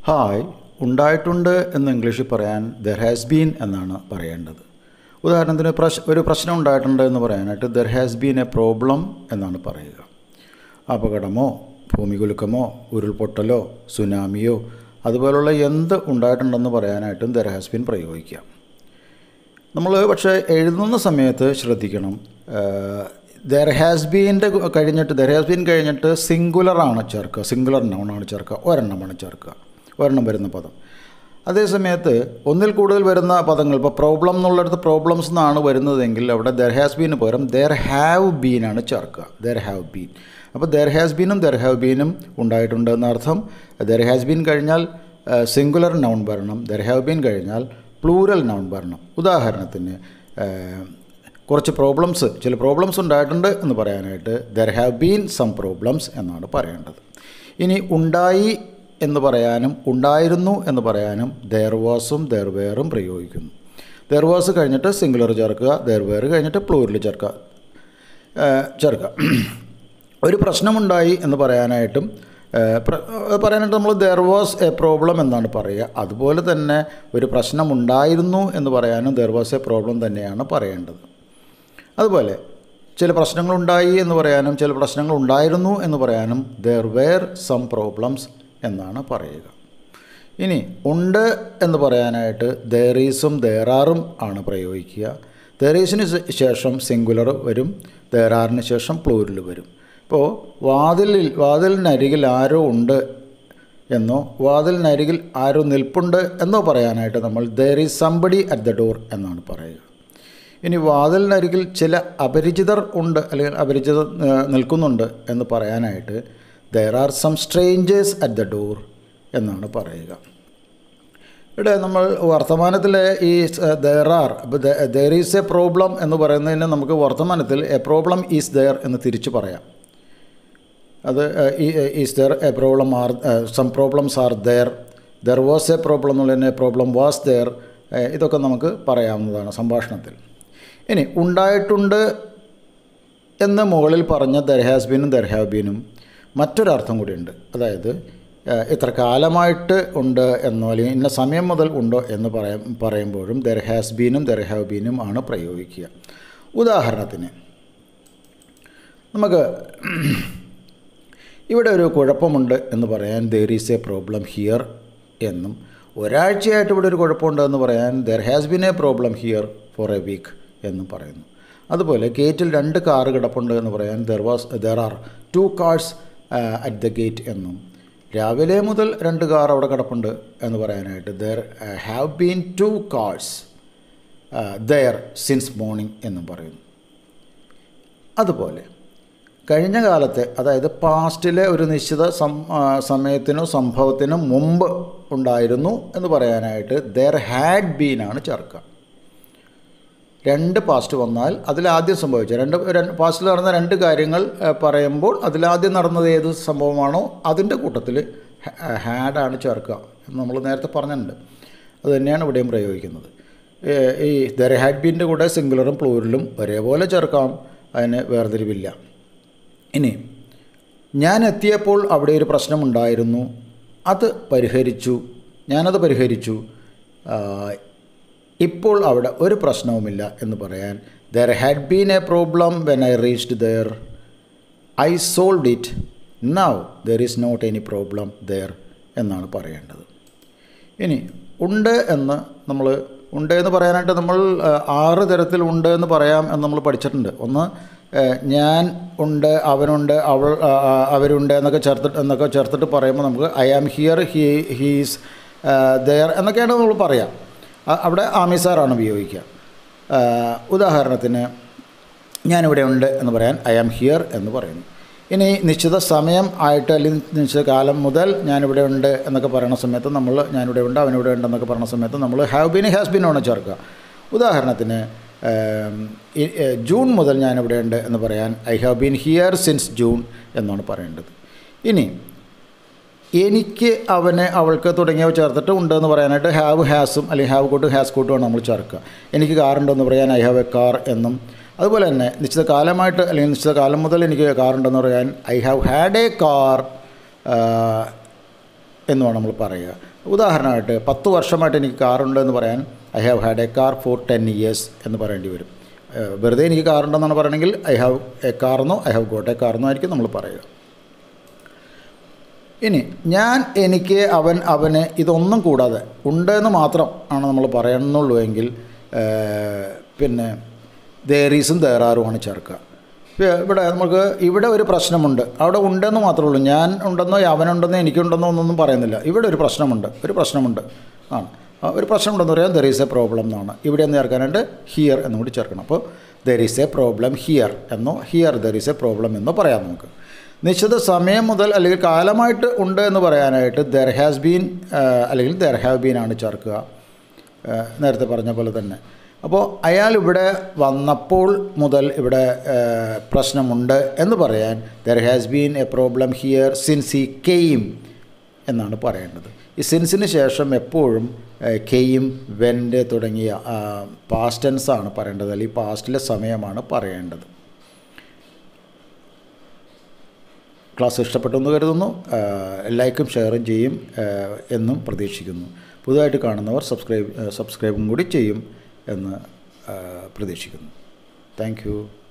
hi ഉണ്ടായിട്ടുണ്ട് എന്ന് ഇംഗ്ലീഷിൽ പറയാൻ ദർ ഹാസ് ബീൻ എന്നാണ് പറയേണ്ടത് ഉദാഹരണത്തിന് പ്രശ് ഒരു പ്രശ്നം ഉണ്ടായിട്ടുണ്ട് എന്ന് പറയാനായിട്ട് there has been a problem എന്നാണ് പറയുക അപകടമോ ഭൂമികുലുക്കമോ ഉരുൾപൊട്ടലോ സുനാമിയോ അതുപോലുള്ള എന്ത് ഉണ്ടായിട്ടുണ്ടെന്ന് പറയാനായിട്ടും ദർ ഹാസ് ബീൻ പ്രയോഗിക്കാം നമ്മൾ പക്ഷേ എഴുതുന്ന സമയത്ത് ശ്രദ്ധിക്കണം ദർ ഹാസ് ബീൻ്റെ കഴിഞ്ഞിട്ട് ദർ ഹാസ് ബീൻ കഴിഞ്ഞിട്ട് സിംഗുലറാണ് ചേർക്കുക സിംഗുലർ നൗണാണ് ചേർക്കുക ഒരെണ്ണമാണ് ചേർക്കുക ഒരെണ്ണം വരുന്ന പദം അതേ സമയത്ത് ഒന്നിൽ കൂടുതൽ വരുന്ന പദങ്ങൾ ഇപ്പോൾ പ്രോബ്ലം എന്നുള്ളിടത്ത് പ്രോബ്ലംസ് എന്നാണ് വരുന്നതെങ്കിൽ അവിടെ ദർ ഹാസ് ബീന് പകരം ദർ ഹാവ് ബീനാണ് ചേർക്കുക ദർ ഹാവ് ബീൻ അപ്പോൾ ദർ ഹാസ് ബീനും ദർ ഹാവ് ബീനും ഉണ്ടായിട്ടുണ്ട് എന്നർത്ഥം ദർ ഹാസ് ബീൻ കഴിഞ്ഞാൽ സിംഗുലർ നൗൺ വരണം ദർ ഹാവ് ബീൻ കഴിഞ്ഞാൽ പ്ലൂരൽ നൗൺ വരണം ഉദാഹരണത്തിന് കുറച്ച് പ്രോബ്ലംസ് ചില പ്രോബ്ലംസ് ഉണ്ടായിട്ടുണ്ട് എന്ന് പറയാനായിട്ട് there have been some problems എന്നാണ് പറയേണ്ടത് ഇനി ഉണ്ടായി എന്ന് പറയാനും ഉണ്ടായിരുന്നു എന്ന് പറയാനും ദർ വാസും ദർ വേറും പ്രയോഗിക്കുന്നു ദർ വാസ് കഴിഞ്ഞിട്ട് സിംഗുലർ ചേർക്കുക ദർ വേർ കഴിഞ്ഞിട്ട് പ്ലൂരിൽ ചേർക്കുക ചേർക്കുക ഒരു പ്രശ്നമുണ്ടായി എന്ന് പറയാനായിട്ടും പറയാനായിട്ട് നമ്മൾ ദർ വാസ് എ പ്രോബ്ലം എന്നാണ് പറയുക അതുപോലെ തന്നെ ഒരു പ്രശ്നമുണ്ടായിരുന്നു എന്ന് പറയാനും ദർ വാസ് എ പ്രോബ്ലം തന്നെയാണ് പറയേണ്ടത് അതുപോലെ ചില പ്രശ്നങ്ങളുണ്ടായി എന്ന് പറയാനും ചില പ്രശ്നങ്ങൾ ഉണ്ടായിരുന്നു എന്ന് പറയാനും ദർ വേർ സം പ്രോബ്ലംസ് എന്നാണ് പറയുക ഇനി ഉണ്ട് എന്ന് പറയാനായിട്ട് ദേറീസും ദേറാറും ആണ് പ്രയോഗിക്കുക ദേറീസിന് ശേഷം സിംഗുലർ വരും ദേറാറിന് ശേഷം പ്ലൂരിൽ വരും ഇപ്പോൾ വാതിലിൽ വാതിലിനരികിൽ ആരോ ഉണ്ട് എന്നോ വാതിലിനരികിൽ ആരോ നിൽപ്പുണ്ട് എന്നോ പറയാനായിട്ട് നമ്മൾ there is somebody at the door എന്നാണ് പറയുക ഇനി വാതിലിനരികിൽ ചില അപരിചിതർ ഉണ്ട് അല്ലെങ്കിൽ അപരിചിതർ നിൽക്കുന്നുണ്ട് എന്ന് പറയാനായിട്ട് there are some strangers at the door എന്നാണ് പറയുക ഇവിടെ നമ്മൾ വർത്തമാനത്തിലെ ഈ there are there is a problem എന്ന് പറയുന്നതിന് നമുക്ക് വർത്തമാനത്തിൽ എ പ്രോബ്ലം ഈസ് ദർ എന്ന് തിരിച്ചു പറയാം അത് is there a problem are some problems are there there was a problem എന്നുള്ളതിന് പ്രോബ്ലം വാസ് ദർ ഇതൊക്കെ നമുക്ക് പറയാവുന്നതാണ് സംഭാഷണത്തിൽ ഇനി ഉണ്ടായിട്ടുണ്ട് എന്ന് മുകളിൽ പറഞ്ഞ ദർ ഹാസ് ബീനും ദർ ഹാവ് ബീനും മറ്റൊരർത്ഥം കൂടിയുണ്ട് അതായത് ഇത്ര കാലമായിട്ട് ഉണ്ട് എന്നോ അല്ലെങ്കിൽ ഇന്ന സമയം മുതൽ ഉണ്ടോ എന്ന് പറയാം പറയുമ്പോഴും ദർ ഹാസ് ബീനും ദർ ഹാവ് ബീനും ആണ് പ്രയോഗിക്കുക ഉദാഹരണത്തിന് നമുക്ക് ഇവിടെ ഒരു കുഴപ്പമുണ്ട് എന്ന് പറയാൻ there is a problem here എന്നും ഒരാഴ്ചയായിട്ട് ഇവിടെ ഒരു കുഴപ്പമുണ്ട് എന്ന് പറയാൻ there has been a problem here for a week എന്നും പറയുന്നു അതുപോലെ ഗേറ്റിൽ രണ്ട് കാറ് കിടപ്പുണ്ട് എന്ന് പറയാൻ there was there are two cars at the gate എന്നും രാവിലെ മുതൽ രണ്ട് കാർ അവിടെ കിടപ്പുണ്ട് എന്ന് പറയാനായിട്ട് there have been to cars there since morning എന്നും പറയുന്നു അതുപോലെ കഴിഞ്ഞ കാലത്തെ അതായത് പാസ്റ്റിലെ ഒരു നിശ്ചിത സം സമയത്തിനോ സംഭവത്തിനോ മുമ്പ് ഉണ്ടായിരുന്നു എന്ന് പറയാനായിട്ട് ദർ ഹാഡ് ബീനാണ് ചേർക്കുക രണ്ട് പാസ്റ്റ് വന്നാൽ അതിലാദ്യം സംഭവിച്ച രണ്ട് രണ്ട് പാസ്റ്റിൽ നടന്ന രണ്ട് കാര്യങ്ങൾ പറയുമ്പോൾ അതിലാദ്യം നടന്നത് ഏത് സംഭവമാണോ അതിൻ്റെ കൂട്ടത്തിൽ ഹാഡാണ് ചേർക്കുക എന്ന് നമ്മൾ നേരത്തെ പറഞ്ഞിട്ടുണ്ട് അത് തന്നെയാണ് ഇവിടെയും പ്രയോഗിക്കുന്നത് ഈ ദർ ഹാഡ് ബീൻ്റെ കൂടെ സിംഗുലറും പ്ലൂരിലും ഒരേപോലെ ചേർക്കാം അതിന് വേർതിരിവില്ല ഇനി ഞാൻ എത്തിയപ്പോൾ അവിടെ ഒരു പ്രശ്നമുണ്ടായിരുന്നു അത് പരിഹരിച്ചു ഞാനത് പരിഹരിച്ചു ഇപ്പോൾ അവിടെ ഒരു പ്രശ്നവുമില്ല എന്ന് പറയാൻ there had been a problem when I reached there I solve it now there is not any problem there എന്നാണ് പറയേണ്ടത് ഇനി ഉണ്ട് എന്ന് നമ്മൾ ഉണ്ട് എന്ന് പറയാനായിട്ട് നമ്മൾ ആറ് തരത്തിൽ ഉണ്ട് എന്ന് പറയാം എന്ന് നമ്മൾ പഠിച്ചിട്ടുണ്ട് ഒന്ന് ഞാൻ ഉണ്ട് അവനുണ്ട് അവൾ അവരുണ്ട് എന്നൊക്കെ ചേർത്തിട്ട് എന്നൊക്കെ ചേർത്തിട്ട് പറയുമ്പോൾ നമുക്ക് I am here he he's there എന്നൊക്കെയാണ് നമ്മൾ പറയാം അവിടെ ആമിസാറാണ് ഉപയോഗിക്കുക ഉദാഹരണത്തിന് ഞാനിവിടെ ഉണ്ട് എന്ന് പറയാൻ ഐ ആം ഹിയർ എന്ന് പറയുന്നു ഇനി നിശ്ചിത സമയം ആയിട്ട് അല്ലെങ്കിൽ നിശ്ചിത കാലം മുതൽ ഞാനിവിടെ ഉണ്ട് എന്നൊക്കെ പറയുന്ന സമയത്ത് നമ്മൾ ഞാനിവിടെ ഉണ്ട് അവനിവിടെ ഉണ്ട് എന്നൊക്കെ പറയുന്ന സമയത്ത് നമ്മൾ ഹാവ് ബീൻ ഹാസ് ബീൻ ആണ് ചേർക്കുക ഉദാഹരണത്തിന് ജൂൺ മുതൽ ഞാനിവിടെ ഉണ്ട് എന്ന് പറയാൻ I have been here since June എന്നാണ് പറയേണ്ടത് ഇനി എനിക്ക് അവന് അവൾക്ക് തുടങ്ങിയവ ചേർത്തിട്ട് ഉണ്ടെന്ന് പറയാനായിട്ട് ഹാവ് ഹാസും അല്ലെങ്കിൽ ഹാവ് കൂട്ട് ഹാസ് കൂട്ടുമാണ് നമ്മൾ ചേർക്കുക എനിക്ക് കാറുണ്ടെന്ന് പറയാൻ ഐ ഹാവ് എ കാർ എന്നും അതുപോലെ തന്നെ നിശ്ചിത കാലമായിട്ട് അല്ലെങ്കിൽ നിശ്ചിത കാലം മുതൽ എനിക്ക് കാറുണ്ടെന്ന് പറയാൻ I have had a car എന്നുമാണ് നമ്മൾ പറയുക ഉദാഹരണമായിട്ട് പത്ത് വർഷമായിട്ട് എനിക്ക് കാറുണ്ട് എന്ന് പറയാൻ I have had a car for ten years എന്ന് പറയേണ്ടി വരും ഏഹ് വെറുതെ എനിക്ക് കാറുണ്ടെന്നാണ് പറയണമെങ്കിൽ ഐ ഹാവ് എ കാറെന്നോ ഐ ഹാവ് ഗോട്ട് എ കാറെന്നോ ആയിരിക്കും നമ്മൾ പറയുക ഇനി ഞാൻ എനിക്ക് അവൻ അവന് ഇതൊന്നും കൂടാതെ ഉണ്ടെന്ന് മാത്രം ആണ് നമ്മൾ പറയുന്നുള്ളൂ എങ്കിൽ ഏഹ്, പിന്നെ ദേറീസും ദേറാറുമാണ് ചേർക്കുക ഇപ്പ ഇവിടെ നമുക്ക് ഇവിടെ ഒരു പ്രശ്നമുണ്ട് അവിടെ ഉണ്ടെന്ന് മാത്രമേ ഉള്ളൂ ഞാൻ ഉണ്ടെന്നോ അവനുണ്ടെന്നോ എനിക്കുണ്ടെന്നോ ഒന്നൊന്നും പറയുന്നില്ല ഇവിടെ ഒരു പ്രശ്നമുണ്ട് ഒരു പ്രശ്നമുണ്ട് ആണ് ആ, ഒരു പ്രശ്നമുണ്ടെന്ന് പറയാൻ ദർ ഈസ് എ പ്രോബ്ലം എന്നാണ് ഇവിടെ എന്ന് ചേർക്കാനായിട്ട് ഹിയർ എന്നും കൂടി ചേർക്കണം അപ്പോൾ there is a problem here എന്നോ here there is a problem എന്നോ പറയാം നമുക്ക് നിശ്ചിത സമയം മുതൽ അല്ലെങ്കിൽ കാലമായിട്ട് ഉണ്ട് എന്ന് പറയാനായിട്ട് ദർ ഹാസ് ബീൻ അല്ലെങ്കിൽ ദർ ഹാവ് ബീൻ ആണ് ചേർക്കുക ആ, നേരത്തെ പറഞ്ഞ പോലെ തന്നെ അപ്പോൾ അയാൾ ഇവിടെ വന്നപ്പോൾ മുതൽ ഇവിടെ ആ, പ്രശ്നമുണ്ട് എന്ന് പറയാൻ there has been a problem here since he came എന്നാണ് പറയേണ്ടത് ഈ സിൻസിന് ശേഷം എപ്പോഴും കെയും വെൻ്റ് തുടങ്ങിയ പാസ്റ്റ് ടെൻസ് ആണ് പറയേണ്ടത് അല്ലെങ്കിൽ പാസ്റ്റിലെ സമയമാണ് പറയേണ്ടത് ക്ലാസ് ഇഷ്ടപ്പെട്ടു എന്ന് കരുതുന്നു ലൈക്കും ഷെയറും ചെയ്യും ആ, എന്നും പ്രതീക്ഷിക്കുന്നു പുതുതായിട്ട് കാണുന്നവർ സബ്സ്ക്രൈബ് സബ്സ്ക്രൈബും കൂടി ചെയ്യും എന്ന് ആ, പ്രതീക്ഷിക്കുന്നു താങ്ക് യു